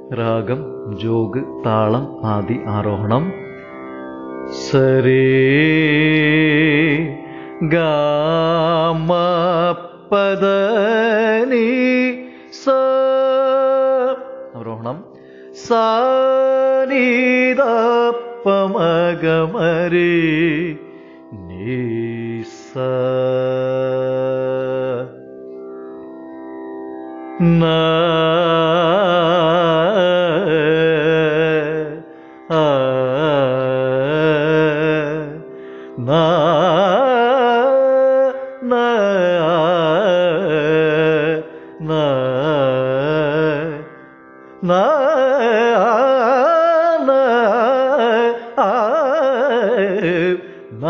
രാഗം ജോഗ് താളം ആദി ആരോഹണം സരേ ഗാമ പദനി സ ആരോഹണം സാനിദ പമഗമരി നീസ ന ആ ന ന ന ന ന ആ ന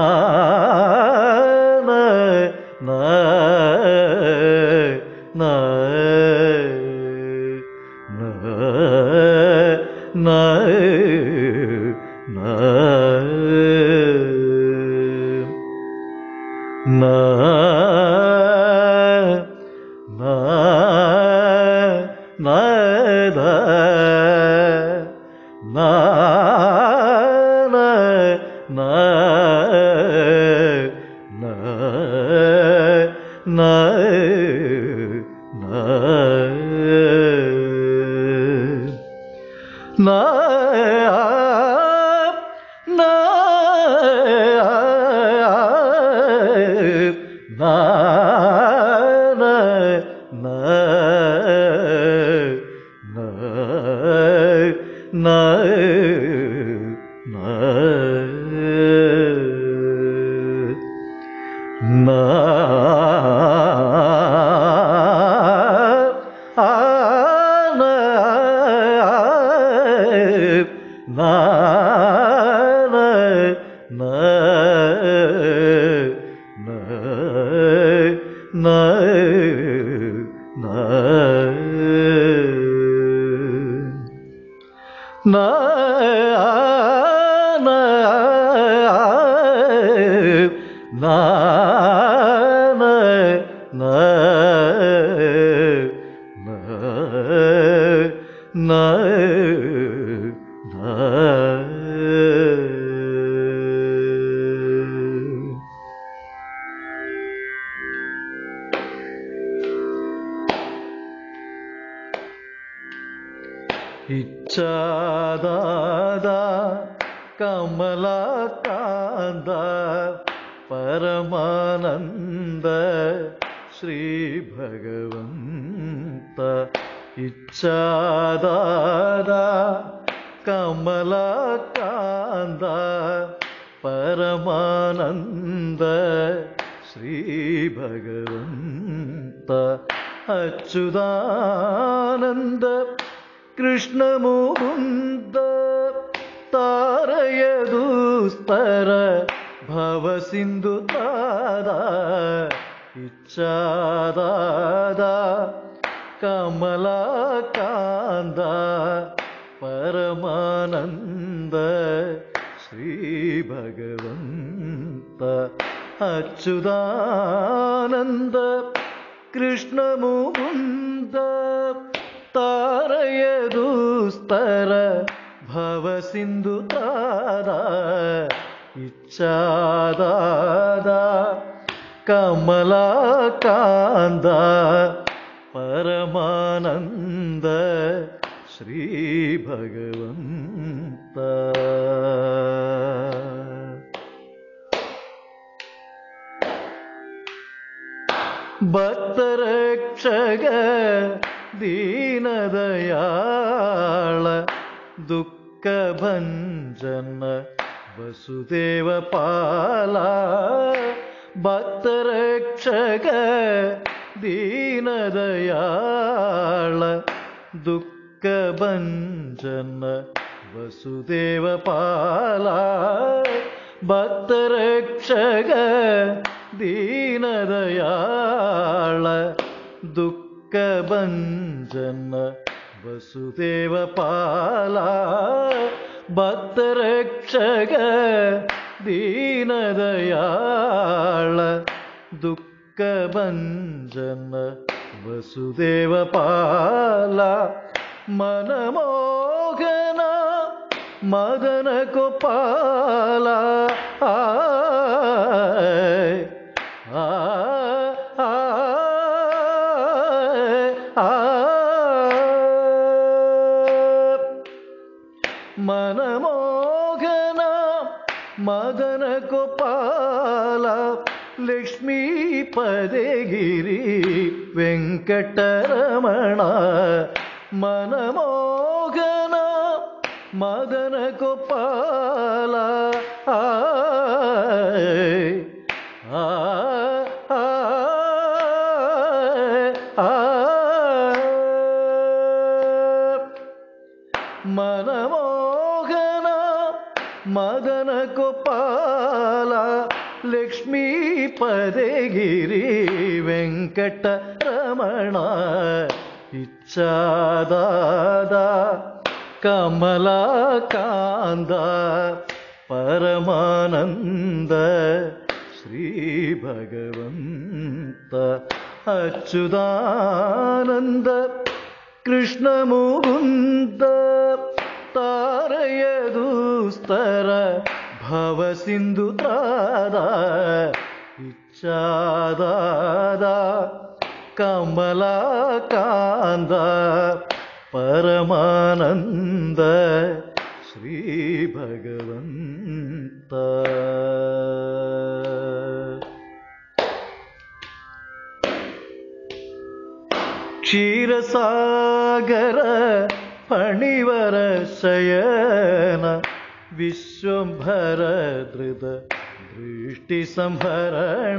ന ന ന ന ന ന ന ന ന ന ന ന ന ഇച്ഛാദാദ കമലകാന്ത പരമാനന്ദ ശ്രീ ഭഗവന്ത ഇച്ഛാദാദ കമലകാന്ത പരമാനന്ദ ശ്രീ ഭഗവന്ത അച്യുതാനന്ദ കൃഷ്ണമുകുന്ദ താരയദുസ്തര ഭവസിന്ധു താര ഇച്ഛാദാദ കമലകാന്ത പരമാനന്ദ ശ്രീ ഭഗവന്ത അച്യുതാനന്ദ കൃഷ്ണമുകുന്ദ താരയദുസ്തര ഭവസിന്ധു താര ഇച്ഛാദാദ കമലകാന്ത പരമാനന്ദ ശ്രീ ഭഗവന്ത ഭക്തരക്ഷക ദീനദയാള ദുഃഖഭഞ്ജന വസുദേവ പാല ഭക്തരക്ഷക ദീനദയാള ദുഃഖഭഞ്ജന വസുദേവ പാല ഭക്തരക്ഷക ദീനദയാള ദുഃഖഭഞ്ജന വസുദേവ പാല ഭക്തരക്ഷക ദീനദയാള ദുഃഖഭഞ്ജന വസുദേവ പാല മനമോഹന മദന ഗോപാല ആ ആ ആ ആ മനമോഹന മദന ഗോപാല ലക്ഷ്മീപദഗിരി വെങ്കട്ടരമണ മനമോഹന മദന ഗോപാല ആ ആ ആ ആ മനമോഹന മദന ഗോപാല ലക്ഷ്മീപദഗിരി വെങ്കട്ടരമണ ഇച്ഛാദാദ കമലാകാന്ത പരമാനന്ദ ശ്രീ ഭഗവന്ത അച്യുതാനന്ദ കൃഷ്ണമുകുന്ദ താരയദുസ്തര ഭവസിന്ധു ത്രാദ ഇച്ഛാദാദ കമലാകാന്ത പരമാനന്ദ ശ്രീ ഭഗവന്ത ക്ഷീരസാഗര പണിവര ശയന വിശ്വംഭര ധൃത ദൃഷ്ടി സംഭരണ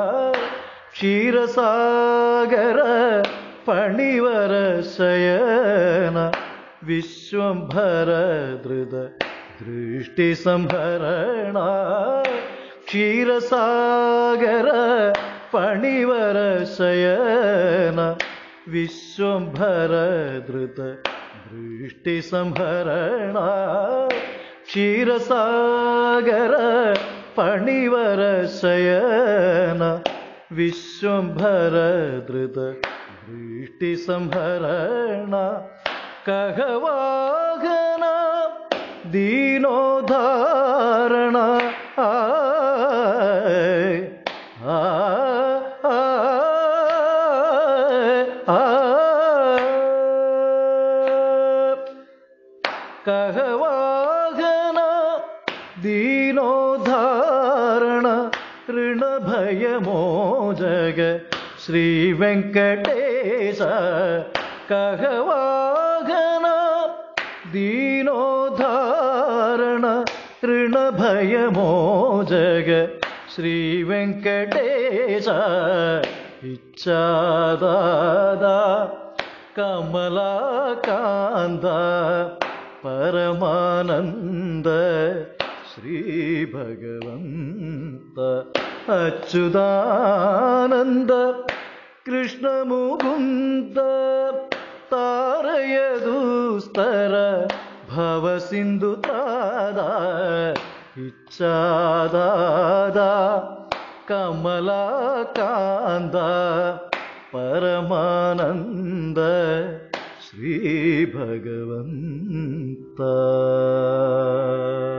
ക്ഷീരസാഗര പണിവര ശയന വിശ്വംഭര ധൃത ദൃഷ്ടി സംഭരണ ക്ഷീരസാഗര പണിവര ശയന വിശ്വംഭര ധൃത ദൃഷ്ടി സംഭരണ ക്ഷീരസാഗര പണിവര ശയന വിശ്വംഭര ധൃത ദൃഷ്ടി സംഭരണ കഹവാഹന ദീനോധാരണ ആ ആ ആ ആ കഹവാഹന ദീനോധാരണ ഋണഭയമോജക ശ്രീ വെങ്കടേശ കഹവാഹന ദീനോധാരണ ഋണഭയമോജക ശ്രീ വെങ്കടേശ ഇച്ഛാദാദ കമലാകാന്ത പരമാനന്ദ ശ്രീ ഭഗവന്ത അച്യുതാനന്ദ കൃഷ്ണമുകുന്ദ താരയദുസ്തര ഭവസിന്ധു താദ ഇച്ഛാദാദ കമലാകാന്ത പരമാനന്ദ ശ്രീ ഭഗവന്ത